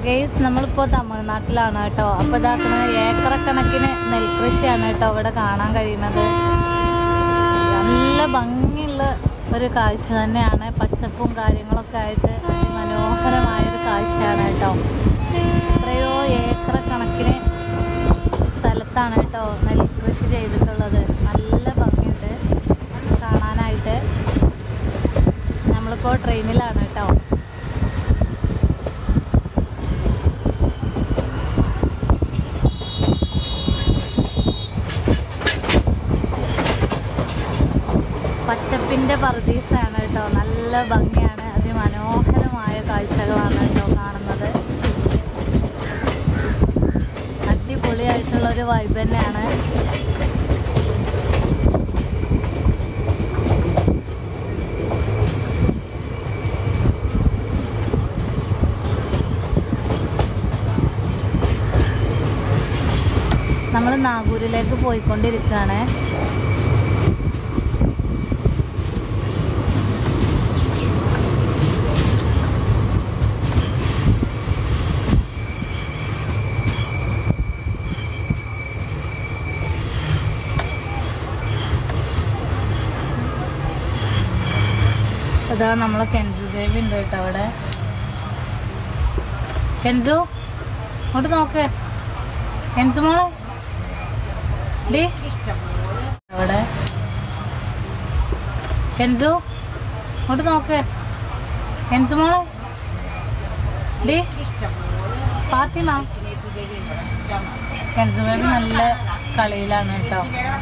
Guys നമ്മളിപ്പോൾ തമിഴ്നാട്ടിലാണ് കേട്ടോ അപ്പോൾ ഇതാക്കുന്നത് ഏക്കറക്കണക്കിന് നെൽകൃഷിയാണ് കേട്ടോ ഇവിടെ കാണാൻ കഴിയുന്നത് നല്ല ഭംഗിയുള്ള ഒരു കാഴ്ച തന്നെയാണ് പച്ചപ്പും കാര്യങ്ങളൊക്കെ ആയിട്ട് അതിമനോഹരമായൊരു കാഴ്ചയാണ് കേട്ടോ എത്രയോ ഏക്കർ കണക്കിന് സ്ഥലത്താണ് കേട്ടോ നെൽകൃഷി ചെയ്തിട്ടുള്ളത് നല്ല ഭംഗിയുണ്ട് കാണാനായിട്ട് നമ്മളിപ്പോൾ ട്രെയിനിലാണ് കേട്ടോ പച്ചപ്പിൻ്റെ പർദീസാണ് കേട്ടോ നല്ല ഭംഗിയാണ് അതിമനോഹരമായ കാഴ്ചകളാണ് കേട്ടോ കാണുന്നത് അടിപൊളിയായിട്ടുള്ള ഒരു വൈബ് തന്നെയാണ് നമ്മൾ നാഗൂരിലേക്ക് പോയിക്കൊണ്ടിരിക്കുകയാണ് അതാ നമ്മളെ കെൻജു ദേവി ഉണ്ട് കേട്ടോ അവിടെ കെൻജു അങ്ങോട്ട് നോക്ക് കെൻജു മോളെ ഡി അവിടെ കെൻജു അങ്ങോട്ട് നോക്ക് കെൻജു മോളെ ഡി ഫാത്തിമ കെൻജു ബേബി നല്ല കളിയിലാണ് കേട്ടോ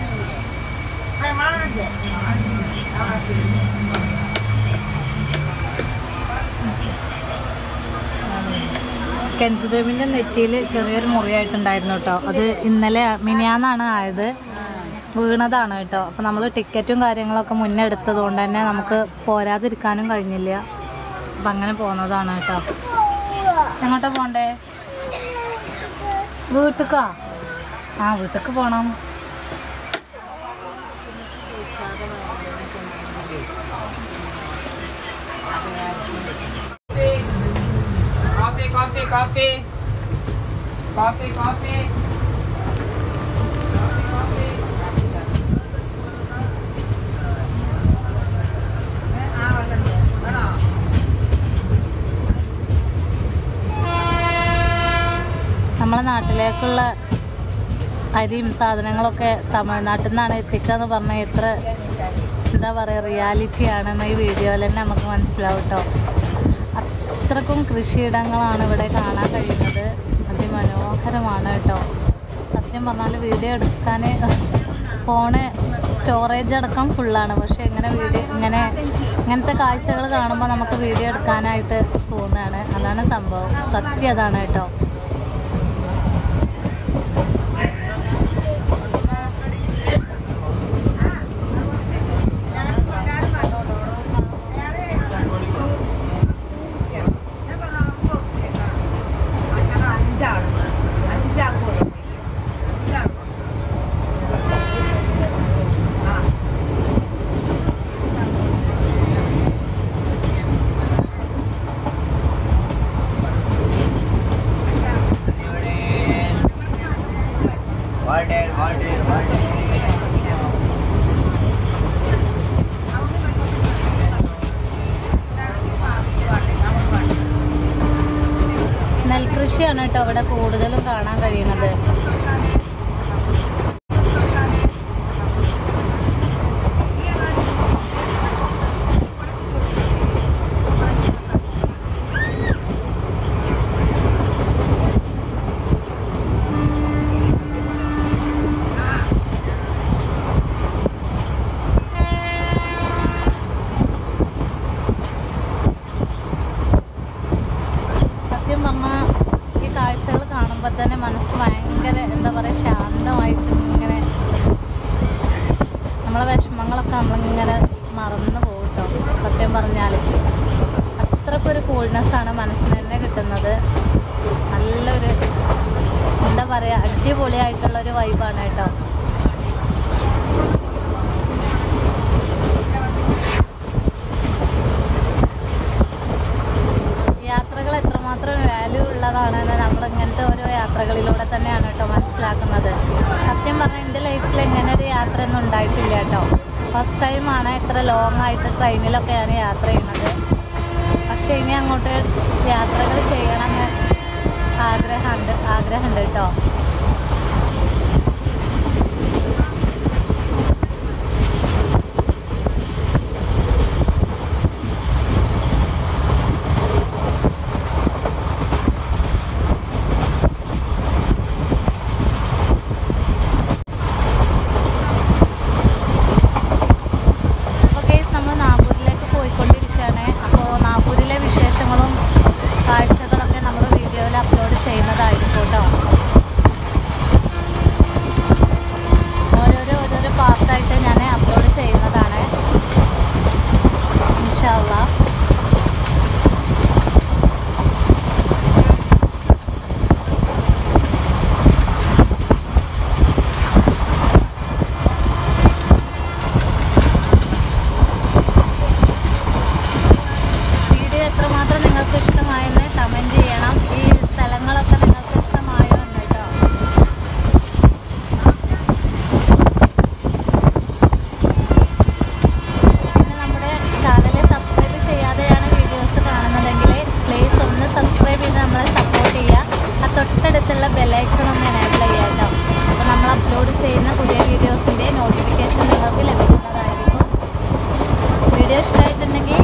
കെൻജു ബേബിൻ്റെ നെറ്റിയിൽ ചെറിയൊരു മുറിയായിട്ടുണ്ടായിരുന്നു കേട്ടോ അത് ഇന്നലെ മിനിയാന്നാണ് ആയത് വീണതാണ് കേട്ടോ അപ്പം നമ്മൾ ടിക്കറ്റും കാര്യങ്ങളൊക്കെ മുന്നേ എടുത്തത് കൊണ്ട് തന്നെ നമുക്ക് പോരാതിരിക്കാനും കഴിഞ്ഞില്ല അപ്പം അങ്ങനെ പോകുന്നതാണ് കേട്ടോ എങ്ങോട്ടാ പോണ്ടേ വീട്ടിക്കാ ആ വീട്ടിക്ക് പോണം Coffee, coffee, coffee. Coffee, coffee. നമ്മളെ നാട്ടിലേക്കുള്ള അരിയും സാധനങ്ങളൊക്കെ തമിഴ്നാട്ടിൽ നിന്നാണ് എത്തിക്കുക എന്ന് പറഞ്ഞാൽ എത്ര എന്താ പറയുക റിയാലിറ്റി ആണെന്ന് ഈ വീഡിയോയിൽ തന്നെ നമുക്ക് മനസ്സിലാവും കേട്ടോ അത്രക്കും കൃഷിയിടങ്ങളാണ് ഇവിടെ കാണാൻ കഴിയുന്നത് അതിമനോഹരമാണ് കേട്ടോ സത്യം പറഞ്ഞാൽ വീഡിയോ എടുക്കാൻ ഫോണ് സ്റ്റോറേജ് അടക്കം ഫുള്ളാണ് പക്ഷേ ഇങ്ങനെ വീഡിയോ ഇങ്ങനെ ഇങ്ങനത്തെ കാഴ്ചകൾ കാണുമ്പോൾ നമുക്ക് വീഡിയോ എടുക്കാനായിട്ട് തോന്നുകയാണ് അതാണ് സംഭവം സത്യം അതാണ് കേട്ടോ Order, order, order. നെൽകൃഷിയാണ് കേട്ടോ ഇവിടെ കൂടുതലും കാണാൻ കഴിയുന്നത് സത്യം പറഞ്ഞാൽ ഈ കാഴ്ചകൾ കാണുമ്പോൾ തന്നെ മനസ്സ് ഭയങ്കര എന്താ പറയുക ശാന്തമായിട്ട് ഇങ്ങനെ നമ്മളെ വിഷമങ്ങളൊക്കെ നമ്മളിങ്ങനെ മറന്നു പോകും കേട്ടോ സത്യം പറഞ്ഞാൽ അത്രക്കൊരു കൂൾനെസ്സാണ് മനസ്സിന് തന്നെ കിട്ടുന്നത് നല്ലൊരു എന്താ പറയുക അടിപൊളിയായിട്ടുള്ളൊരു വൈബാണ് കേട്ടോ യാത്രകൾ എത്രമാത്രം വാല്യൂ ഉള്ളതാണ് യാത്രകളിലൂടെ തന്നെയാണ് കേട്ടോ മനസ്സിലാക്കുന്നത് സത്യം പറഞ്ഞാൽ എൻ്റെ ലൈഫിൽ ഇങ്ങനെ ഒരു യാത്ര ഒന്നും ഉണ്ടായിട്ടില്ല കേട്ടോ ഫസ്റ്റ് ടൈമാണ് ഇത്ര ലോങ് ആയിട്ട് ട്രെയിനിലൊക്കെ ഞാൻ യാത്ര ചെയ്യുന്നത് പക്ഷേ ഇനി അങ്ങോട്ട് യാത്രകൾ ചെയ്യണമെന്ന് ആഗ്രഹമുണ്ട് ആഗ്രഹമുണ്ട് കേട്ടോ അപ്പോൾ കേസ് നമ്മൾ നാഗൂരിലേക്ക് പോയിക്കൊണ്ടിരിക്കുകയാണ് അപ്പോൾ നാഗൂരിലെ വിശേഷങ്ങളും കാഴ്ചകളൊക്കെ നമ്മൾ വീഡിയോയിൽ അപ്ലോഡ് ചെയ്യുന്നതായിരിക്കും കേട്ടോ ഓരോരോ ഓരോരോ പാർട്ടായിട്ട് ഞാൻ അപ്ലോഡ് ചെയ്യുന്നതാണ് ഇൻഷാല്ല വീഡിയോ എത്രമാത്രം നിങ്ങൾക്ക് ഇഷ്ടമായെന്ന് കമൻറ്റ് ചെയ്യണം ഈ സ്ഥലങ്ങളൊക്കെ നിങ്ങൾക്ക് ഇഷ്ടമായോ എന്ന് കേട്ടോ പിന്നെ നമ്മുടെ ചാനൽ സബ്സ്ക്രൈബ് ചെയ്യാതെയാണ് വീഡിയോസ് കാണുന്നതെങ്കിൽ പ്ലീസ് ഒന്ന് സബ്സ്ക്രൈബ് ചെയ്ത് നമ്മളെ സപ്പോർട്ട് ചെയ്യുക ആ തൊട്ടടുത്തുള്ള ബെല്ലൈക്കൺ ഒന്ന് എനേബിൾ ചെയ്യുക കേട്ടോ അപ്പോൾ നമ്മൾ അപ്ലോഡ് ചെയ്യുന്ന പുതിയ വീഡിയോസിൻ്റെ നോട്ടിഫിക്കേഷൻ നിങ്ങൾക്ക് ലഭിക്കുന്നതായിരിക്കും വീഡിയോ ഇഷ്ടമായിട്ടുണ്ടെങ്കിൽ